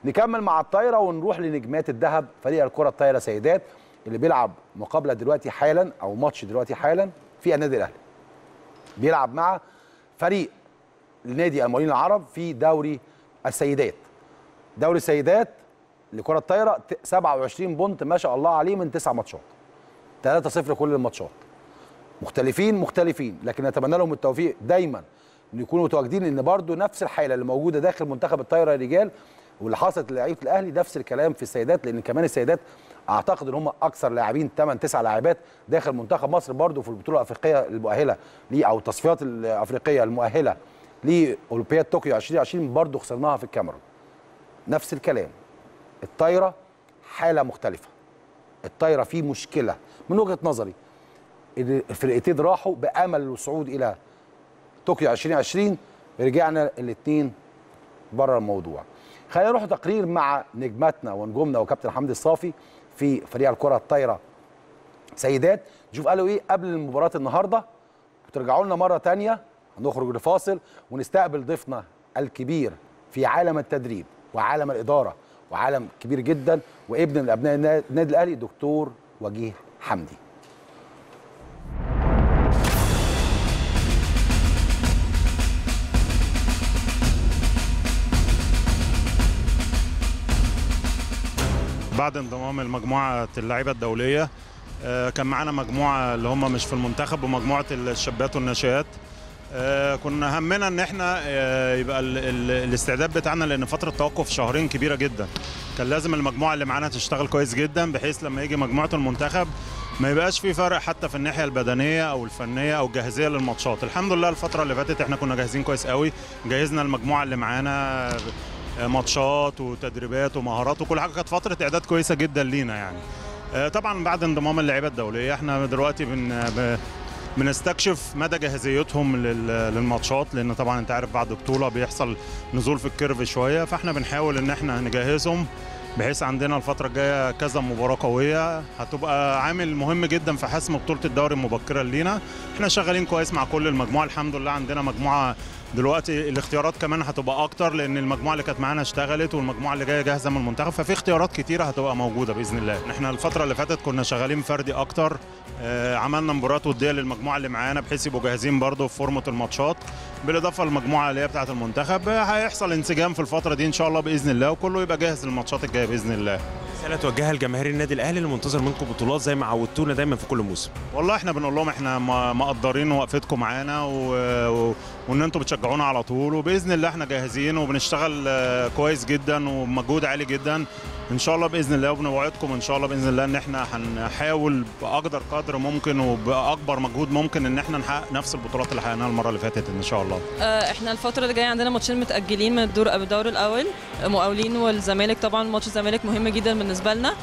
نكمل مع الطايره ونروح لنجمات الذهب فريق الكره الطايره سيدات اللي بيلعب مقابله دلوقتي حالا او ماتش دلوقتي حالا في النادي الاهلي بيلعب مع فريق النادي المقاولين العرب في دوري السيدات دوري السيدات لكره الطايره 27 بونت ما شاء الله عليه من تسع ماتشات 3-0 كل الماتشات مختلفين مختلفين لكن نتمنى لهم التوفيق دايما ان يكونوا متواجدين ان برضو نفس الحاله اللي موجوده داخل منتخب الطايره الرجال واللي حصلت للعيبه الاهلي نفس الكلام في السيدات لان كمان السيدات اعتقد ان هم اكثر لاعبين 8 9 لاعبات داخل منتخب مصر برضو في البطوله الافريقيه المؤهله ليه او التصفيات الافريقيه المؤهله لاولمبياد طوكيو 2020 برضو خسرناها في الكاميرون نفس الكلام الطايره حاله مختلفه الطايره فيه مشكله من وجهه نظري ان الفرقتين راحوا بامل الصعود الى طوكيو 2020 رجعنا الاثنين بره الموضوع خلينا نروح تقرير مع نجماتنا ونجومنا وكابتن حمدي الصافي في فريق الكره الطايره سيدات نشوف قالوا ايه قبل مباراه النهارده وترجعوا لنا مره ثانيه هنخرج لفاصل ونستقبل ضيفنا الكبير في عالم التدريب وعالم الاداره وعالم كبير جدا وابن من ابناء النادي الاهلي دكتور وجيه حمدي بعد انضمام المجموعه اللعيبه الدوليه آه، كان معانا مجموعه اللي هم مش في المنتخب ومجموعه الشابات والناشئات آه، كنا همنا ان احنا آه، يبقى ال ال الاستعداد بتاعنا لان فتره توقف شهرين كبيره جدا كان لازم المجموعه اللي معانا تشتغل كويس جدا بحيث لما يجي مجموعه المنتخب ما يبقاش في فرق حتى في الناحيه البدنيه او الفنيه او الجاهزيه للماتشات الحمد لله الفتره اللي فاتت احنا كنا جاهزين كويس قوي جهزنا المجموعه اللي معانا ماتشات وتدريبات ومهارات وكل حاجه كانت فتره اعداد كويسه جدا لينا يعني آه، طبعا بعد انضمام اللعيبه الدوليه احنا دلوقتي بن ب- بنستكشف مدى جاهزيتهم لل- للماتشات لان طبعا انت عارف بعد بطوله بيحصل نزول في الكيرف شويه فاحنا بنحاول ان احنا نجهزهم بحيث عندنا الفتره الجايه كذا مباراه قويه هتبقى عامل مهم جدا في حسم بطوله الدوري مبكرا لينا احنا شغالين كويس مع كل المجموعه الحمد لله عندنا مجموعه دلوقتي الاختيارات كمان هتبقى اكتر لان المجموعه اللي كانت معانا اشتغلت والمجموعه اللي جايه جاهزه من المنتخب ففي اختيارات كتيره هتبقى موجوده باذن الله احنا الفتره اللي فاتت كنا شغالين فردي اكتر آه، عملنا مباريات وديه للمجموعه اللي معانا بحيث يبقوا جاهزين برضه في فورمه الماتشات بالاضافه للمجموعه اللي هي بتاعه المنتخب آه، هيحصل انسجام في الفتره دي ان شاء الله باذن الله وكله يبقى جاهز للماتشات الجايه باذن الله رساله توجهها لجماهير النادي الاهلي اللي منتظر منكم بطولات زي ما عودتونا دايما في كل موسم والله احنا بنقول لهم احنا م- مقدرين وقفتكم معانا و... و... وان انتم بتشجعونا على طول وباذن الله احنا جاهزين وبنشتغل آه، كويس جدا ومجهود عالي جدا ان شاء الله باذن الله وبنوعدكم ان شاء الله باذن الله ان احنا هنحاول باقدر قدر ممكن وباكبر مجهود ممكن ان احنا نحقق نفس البطولات اللي حققناها المره اللي فاتت ان شاء الله آه، احنا الفترة اللي جاية عندنا ماتشين متأجلين من الدور الدور الأول مقاولين والزمالك طبعا ماتش الزمالك مهم جدا بالنسبة لنا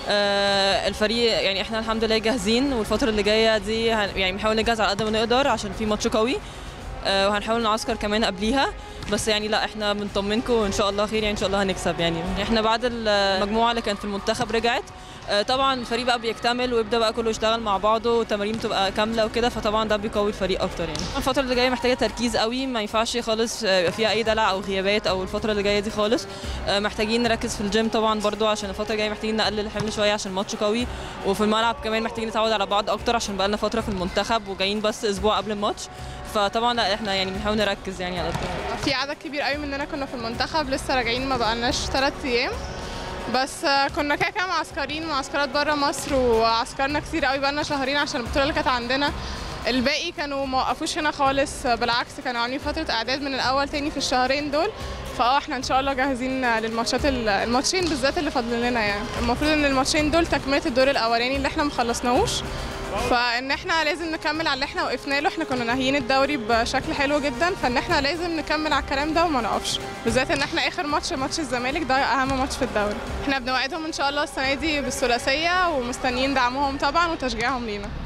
آه، الفريق يعني احنا الحمد لله جاهزين والفترة اللي جاية دي هن- يعني بنحاول نجهز على قد ما نقدر عشان في ماتش قوي آه، وهنحاول نعسكر كمان قبليها بس يعني لا احنا بنطمنكم وان شاء الله خير يعني ان شاء الله هنكسب يعني احنا بعد المجموعه اللي كانت في المنتخب رجعت آه، طبعا الفريق بقى بيكتمل ويبدا بقى كله يشتغل مع بعضه والتمارين تبقى كامله وكده فطبعا ده بيقوي الفريق اكتر يعني الفتره اللي جايه محتاجه تركيز قوي ما ينفعش خالص آه، يبقى فيها اي دلع او غيابات او الفتره اللي جايه دي خالص آه، محتاجين نركز في الجيم طبعا برضو عشان الفتره الجايه محتاجين نقلل الحمل شويه عشان الماتش قوي وفي الملعب كمان محتاجين نتعود على بعض اكتر عشان بقى لنا فتره في المنتخب وجايين بس اسبوع قبل الماتش فطبعا لا احنا يعني بنحاول نركز يعني على قد ما نقدر. في عدد كبير قوي مننا كنا في المنتخب لسه راجعين ما بقالناش ثلاث ايام بس آه، كنا كده كده معسكرين معسكرات بره مصر وعسكرنا كتير قوي بقالنا شهرين عشان البطوله اللي كانت عندنا الباقي كانوا ما وقفوش هنا خالص آه، بالعكس كانوا عاملين فتره اعداد من الاول تاني في الشهرين دول فاه احنا ان شاء الله جاهزين آه، للماتشات ال- الماتشين بالذات اللي فاضل لنا يعني المفروض ان الماتشين دول تكمله الدور الاولاني اللي احنا مخلصناهوش فان احنا لازم نكمل على اللي احنا وقفنا له احنا كنا ناهيين الدوري بشكل حلو جدا فان احنا لازم نكمل على الكلام ده وما نقفش بالذات ان احنا اخر ماتش ماتش الزمالك ده اهم ماتش في الدوري احنا بنوعدهم ان شاء الله السنه دي بالثلاثيه ومستنيين دعمهم طبعا وتشجيعهم لينا